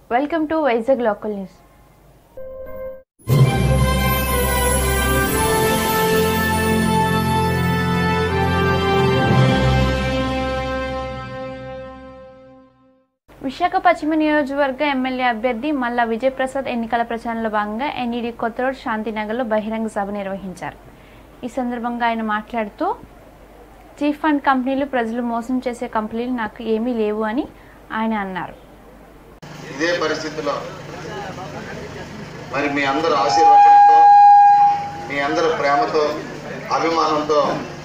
welcome to Vizag local news Visakha పశ్చిమ నియోజకవర్గ MLA అభ్యర్థి మల్లా విజయప్రసాద్ ఎన్నికల ప్రచారంలో భాగంగా ఎన్ఈడి కొత్త రోడ్ శాంతినగర్లో బహిరంగ సభ నిర్వహించారు ఈ సందర్భంగా ఆయన మాట్లాడుతూ చీఫ్ ఫండ్ కంపెనీలు ప్రజలు మోసం చేసే కంపెనీలు నాకు ఏమీ లేవు అని ఆయన అన్నారు ఇదే పరిస్థితిలో మరి మీ అందరు ఆశీర్వచనంతో మీ అందరి ప్రేమతో అభిమానంతో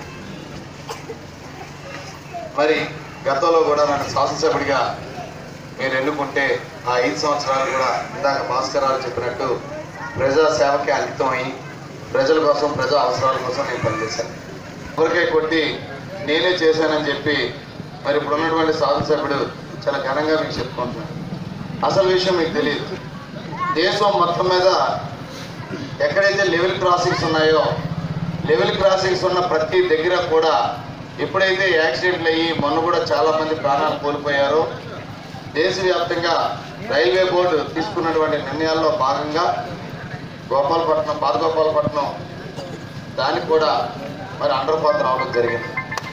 మరి గతంలో కూడా నన్ను శాసనసభ్యుడిగా మీరు ఎన్నుకుంటే ఆ ఐదు సంవత్సరాలు కూడా ఇందాక భాస్కరాలు చెప్పినట్టు ప్రజా సేవకే అంకితమై ప్రజల కోసం ప్రజా అవసరాల కోసం నేను పనిచేశాను ఎవరికే కొట్టి నేనే చేశానని చెప్పి మరి ఇప్పుడు ఉన్నటువంటి శాసనసభ్యుడు చాలా ఘనంగా మీకు చెప్పుకుంటున్నాను అసలు విషయం మీకు తెలియదు దేశం మొత్తం మీద ఎక్కడైతే లెవెల్ క్రాసింగ్స్ ఉన్నాయో లెవెల్ క్రాసింగ్స్ ఉన్న ప్రతి దగ్గర కూడా ఎప్పుడైతే యాక్సిడెంట్లు అయ్యి మొన్న కూడా చాలా మంది ప్రాణాలు కోల్పోయారో దేశవ్యాప్తంగా రైల్వే బోర్డు తీసుకున్నటువంటి నిర్ణయాల్లో భాగంగా గోపాలపట్నం పాతగోపాలపట్నం దానికి కూడా మరి అండర్ పాత్ రావడం జరిగింది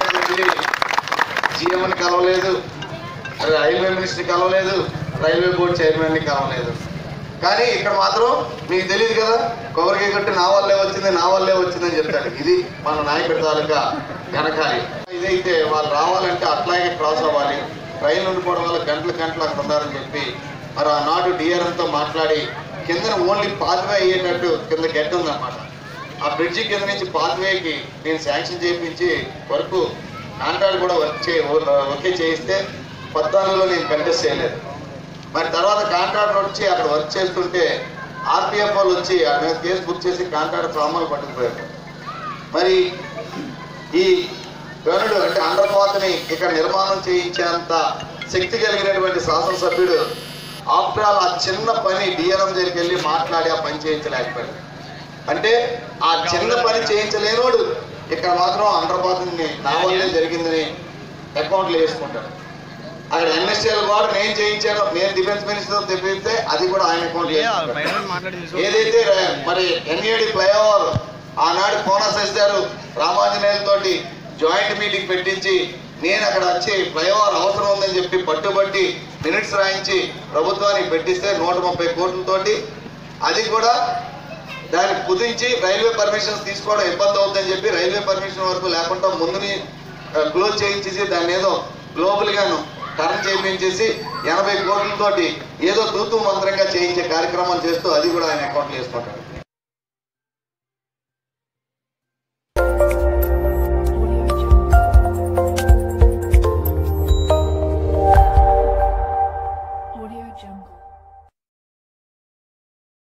సీఎంని కలవలేదు అది రైల్వే మినిస్టర్ కలవలేదు రైల్వే బోర్డు చైర్మన్ని కలవలేదు కానీ ఇక్కడ మాత్రం మీకు తెలియదు కదా కొబ్బరికాయ కొట్టి నా వల్లే వచ్చింది నా వల్లే వచ్చిందని చెప్తాడు ఇది మన నాయకుడి తాలూకా ఘనకార్యం ఇదైతే వాళ్ళు రావాలంటే అట్లాగే క్రాస్ అవ్వాలి రైలు ఉండిపోవడం వల్ల గంటలు గంటలు అక్కడ ఉన్నారని చెప్పి మరి ఆనాడు డిఆర్ఎంతో మాట్లాడి కిందన ఓన్లీ పాత్వే అయ్యేటట్టు కింద గడ్డ ఉందన్నమాట ఆ బ్రిడ్జి కింద నుంచి పాత్వేకి నేను శాంక్షన్ చేయించి వరకు కాంట్రాక్ట్ కూడా వర్క్ చే ఓకే చేయిస్తే పద్నాలుగులో నేను కంటెస్ట్ చేయలేదు మరి తర్వాత కాంట్రాక్టర్ వచ్చి అక్కడ వర్క్ చేస్తుంటే ఆర్పిఎఫ్ వాళ్ళు వచ్చి ఆ మీద కేసు బుక్ చేసి కాంట్రాక్టర్ సామాన్లు పట్టుకుపోయారు మరి ఈ గనుడు అంటే అండర్పాత్ని ఇక్కడ నిర్మాణం చేయించేంత శక్తి కలిగినటువంటి శాసనసభ్యుడు ఆఫ్టర్ ఆల్ ఆ చిన్న పని డిఎన్ఎం దగ్గరికి వెళ్ళి మాట్లాడి ఆ పని చేయించలేకపోయాడు అంటే ఆ చిన్న పని చేయించలేనోడు ఇక్కడ మాత్రం అండర్పాత్ని నా వల్లే జరిగిందని అకౌంట్లో వేసుకుంటాడు అక్కడ ఎన్ఎస్టీఎల్ కూడా నేను చేయించాను నేను డిఫెన్స్ మినిస్టర్ తెప్పిస్తే అది కూడా ఆయన అకౌంట్ వేసుకుంటాడు ఏదైతే ర- మరి ఎన్ఏడి ఫ్లైఓవర్ ఆనాడు కోనసెస్ గారు రామాంజనేయులతోటి జాయింట్ మీటింగ్ పెట్టించి నేను అక్కడ వచ్చి ఫ్లైఓవర్ అవసరం ఉందని చెప్పి పట్టుబట్టి మినిట్స్ రాయించి ప్రభుత్వానికి పెట్టిస్తే నూట ముప్పై కోట్లతోటి అది కూడా దాన్ని కుదించి రైల్వే పర్మిషన్స్ తీసుకోవడం ఇబ్బంది అవుతుందని చెప్పి రైల్వే పర్మిషన్ వరకు లేకుండా ముందుని క్లోజ్ చేయించేసి దాన్ని ఏదో గ్లోబల్ గాను టర్న్ చేయించేసి ఎనభై కోట్లతోటి ఏదో తూతూ మంత్రంగా చేయించే కార్యక్రమం చేస్తూ అది కూడా ఆయన అకౌంట్లో వేసుకుంటాడు